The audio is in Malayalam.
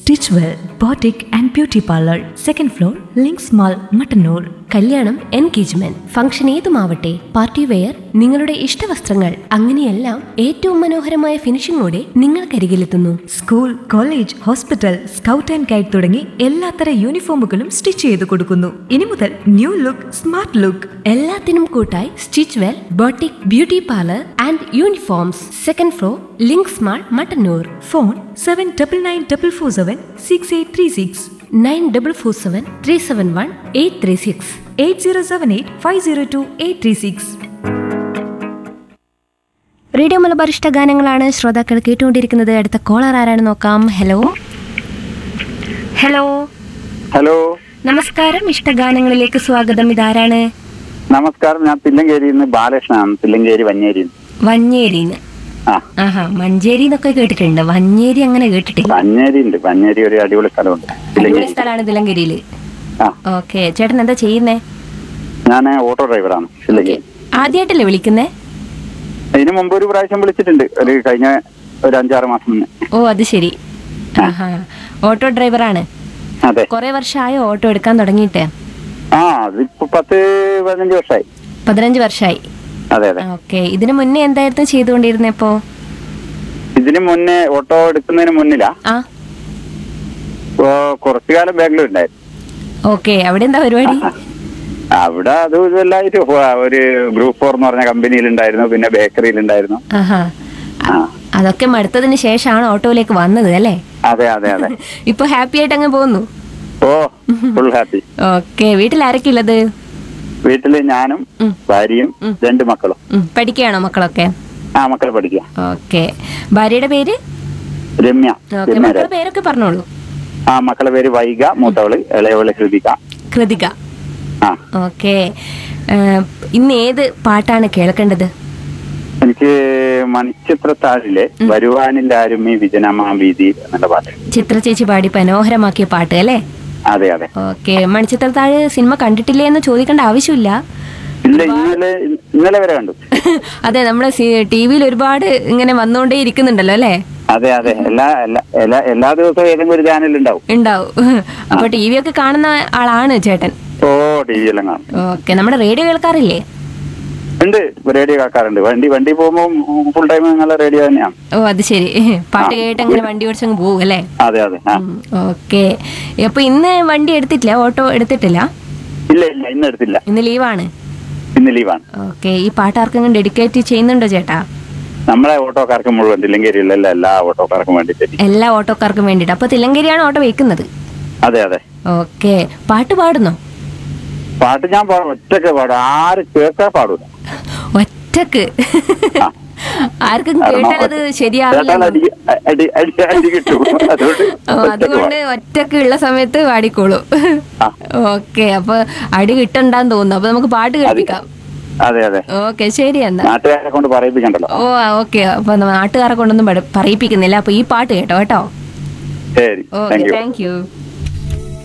Stitch well boutique and beauty parlour second floor links mall Mattannur കല്യാണം എൻഗേജ്മെന്റ് ഫംഗ്ഷൻ ഏതുമാവട്ടെ പാർട്ടി വെയർ നിങ്ങളുടെ ഇഷ്ടവസ്ത്രങ്ങൾ അങ്ങനെയെല്ലാം ഏറ്റവും മനോഹരമായ ഫിനിഷിംഗോടെ നിങ്ങൾക്കരികിലെത്തുന്നു school college hospital scout and guide തുടങ്ങി എല്ലാത്തര യൂണിഫോമുകളും സ്റ്റിച്ച് ചെയ്ത് കൊടുക്കുന്നു ഇനി മുതൽ ന്യൂ ലുക്ക് സ്മാർട്ട് ലുക്ക് എല്ലാത്തിനും കൂട്ടായി stitch well boutique beauty parlour and uniforms second floor links mall Mattannur phone seven double nine double four seven six eight three six nine double four seven three seven one eight three six eight zero seven eight five zero two eight three six radio Malabar ഇഷ്ട ഗാനങ്ങളാണ് ശ്രോതാക്കൾ കേട്ടുകൊണ്ടിരിക്കുന്നത് അടുത്ത കോളർ ആരാണ് നോക്കാം ഹലോ ഹലോ ഹലോ നമസ്കാരം ഇഷ്ടഗാനങ്ങളിലേക്ക് സ്വാഗതം ഇതാരാണ് നമസ്കാരം ഞാൻ തില്ലങ്കേരിയിൽ നിന്ന് ബാലകൃഷ്ണനാണ് തില്ലങ്കേരി വഞ്ഞേരി വഞ്ഞേരിന്ന് ആ ആഹാ മഞ്ചേരി എന്നൊക്കെ കേട്ടിട്ടുണ്ട് വഞ്ഞേരി അങ്ങനെ കേട്ടിട്ടില്ല വഞ്ഞേരി ഉണ്ട് വഞ്ഞേരി ഒരു അടിപൊളി സ്ഥലമുണ്ട് അടിപൊളി തില്ലങ്കേരി സ്ഥലമാണ് തിലങ്കരിയില് ആ ഓക്കെ ചേട്ടൻ എന്താ ചെയ്യുന്നേ ഞാൻ ഓട്ടോ ഡ്രൈവറാണ് തില്ലങ്കേരി ആദ്യമായിട്ടല്ലേ വിളിക്കുന്നേ ഇതിനു മുമ്പ് ഒരു പ്രാവശ്യം വിളിച്ചിട്ടുണ്ട് ഒരു കഴിഞ്ഞ ഒരു അഞ്ചാറ് മാസം മുന്നേ ഓ അത് ശരി ആഹാ ഓട്ടോ ഡ്രൈവറാണ് അതെ കുറെ വർഷമായോ ഓട്ടോ എടുക്കാൻ തുടങ്ങിയിട്ട് ആ അതിപ്പോ പത്ത് പതിനഞ്ച് വർഷമായി പതിനഞ്ച് വർഷമായി അതെ അതെ ഓക്കെ ഇതിനു മുന്നേ എന്തായിരുന്നു ചെയ്തുകൊണ്ടിരുന്നേ ഇപ്പോ ഇതിനു മുന്നേ ഓട്ടോ എടുക്കുന്നതിന് മുന്നിലാ ആ ഇപ്പോ കുറച്ചു കാലം ബാംഗ്ലൂർ ഉണ്ടായിരുന്നു ഓക്കെ അവിടെ എന്താ പരിപാടി അവിടെ അതും ഇതെല്ലായിട്ട് ഒരു ഗ്രൂപ്പ് ഫോർ എന്ന് പറഞ്ഞ കമ്പനിയിൽ ഉണ്ടായിരുന്നു പിന്നെ ബേക്കറിയിൽ ഉണ്ടായിരുന്നു ആഹാ ആ അതൊക്കെ മടുത്തതിന് ശേഷമാണ് ഓട്ടോയിലേക്ക് വന്നത് അല്ലേ അതെ അതെ അതെ ഇപ്പൊ ഹാപ്പി ആയിട്ട് അങ്ങ് പോകുന്നു ഓ ഫുൾ ഹാപ്പി ഓക്കെ വീട്ടിൽ ആരൊക്കെ ഉള്ളത് വീട്ടില് ഞാനും ഉം. ഭാര്യയും രണ്ട് മക്കളും ഉം, പഠിക്കുകയാണോ മക്കളൊക്കെ ആ മക്കൾ പഠിക്കുക ഓക്കെ ഭാര്യയുടെ പേര് രമ്യ ഓക്കെ രമ്യ മക്കളുടെ രാജ്. പേരൊക്കെ പറഞ്ഞോളൂ ആ മക്കളെ പേര് വൈക മൂത്തവള് ഇളയവള് ഹൃതിക കൃതിക ആ ഓക്കെ ഇന്ന് ഏത് പാട്ടാണ് കേൾക്കേണ്ടത് എനിക്ക് മണിച്ചിത്രത്താഴിലെ വരുവാനില്ല ആരുമി വിജനമാ വീതി എന്നുള്ള പാട്ട് ചിത്ര ചേച്ചി പാടി മനോഹരമാക്കിയ പാട്ട് അല്ലേ അതെ അതെ ഓക്കെ മണിച്ചിത്രത്താഴ് സിനിമ കണ്ടിട്ടില്ലേ എന്ന് ചോദിക്കേണ്ട ആവശ്യമില്ല ഇല്ല ഇന്നലെ ഇന്നലെ വരെ കണ്ടു അതെ നമ്മുടെ ടി വിയിൽ ഒരുപാട് ഇങ്ങനെ വന്നുകൊണ്ടേ ഇരിക്കുന്നുണ്ടല്ലോ അല്ലേ അതെ അതെ എല്ലാ എല്ലാ എല്ലാ എല്ലാ ദിവസവും ഏതെങ്കിലും ഒരു ചാനൽ ഉണ്ടാവും ഉണ്ടാവും അപ്പൊ ടി വി ഒക്കെ കാണുന്ന ആളാണ് ചേട്ടൻ ഓ ടി വി എല്ലാം കാണും ഓക്കെ നമ്മുടെ റേഡിയോ കേൾക്കാറില്ലേ ഉണ്ട് റേഡിയോ കേൾക്കാറുണ്ട് വണ്ടി വണ്ടി പോകുമ്പോൾ ഫുൾ ടൈം നിങ്ങളെ റേഡിയോ തന്നെയാണ് ഓ അത് ശരി പാട്ട് കേട്ട് അങ്ങനെ വണ്ടി ഓടിച്ചങ്ങ് പോകും അല്ലേ അതെ അതെ ആ ഓക്കെ അപ്പൊ ഇന്ന് വണ്ടി എടുത്തിട്ടില്ല ഓട്ടോ എടുത്തിട്ടില്ല ഇല്ല ഇല്ല ഇന്ന് എടുത്തില്ല ഇന്ന് ലീവാണ് ഇന്ന് ലീവാണ് ഓക്കെ ഈ പാട്ട് ആർക്കെങ്കിലും ഡെഡിക്കേറ്റ് ചെയ്യുന്നുണ്ടോ ചേട്ടാ നമ്മളെ ഓട്ടോക്കാർക്ക് മുഴുവൻ തില്ലങ്കേരിയിലുള്ള എല്ലാ എല്ലാ ഓട്ടോക്കാർക്കും വേണ്ടി തരും എല്ലാ ഓട്ടോക്കാർക്കും വേണ്ടിയിട്ട് അപ്പൊ തിലങ്കരിയാണ് ഓട്ടോ വെക്കുന്നത് അതെ അതെ ഓക്കെ പാട്ട് പാടുന്നോ പാട്ട് ഞാൻ പാടും ഒറ്റക്ക് പാടും ആര് കേൾക്കാൻ പാടൂല ഒറ്റക്ക് ആ. ആർക്കും കാരണം കേട്ടാൽ അത് കേട്ടാൽ ശരിയാവില്ല അടി അടി അടി അടി കിട്ടും അതുകൊണ്ട് ഓ, ഒറ്റക്ക് അതുകൊണ്ട് പാടും. ഒറ്റക്ക് ഉള്ള സമയത്ത് പാടിക്കോളൂ ആ. ഓക്കെ അപ്പൊ അടി കിട്ടണ്ടാന്ന് തോന്നുന്നു അപ്പൊ നമുക്ക് പാട്ട് കേൾപ്പിക്കാം അതെ അതെ ഓക്കെ ശരി എന്നാ നാട്ടുകാരെ കൊണ്ട് പറയിപ്പിക്കണ്ടല്ലോ ഓ ഓക്കെ അപ്പൊ നാട്ടുകാരെ കൊണ്ടൊന്നും പഠി- പറയിപ്പിക്കുന്നില്ല അപ്പൊ ഈ പാട്ട് കേട്ടോ കേട്ടോ ശരി okay thank you thank U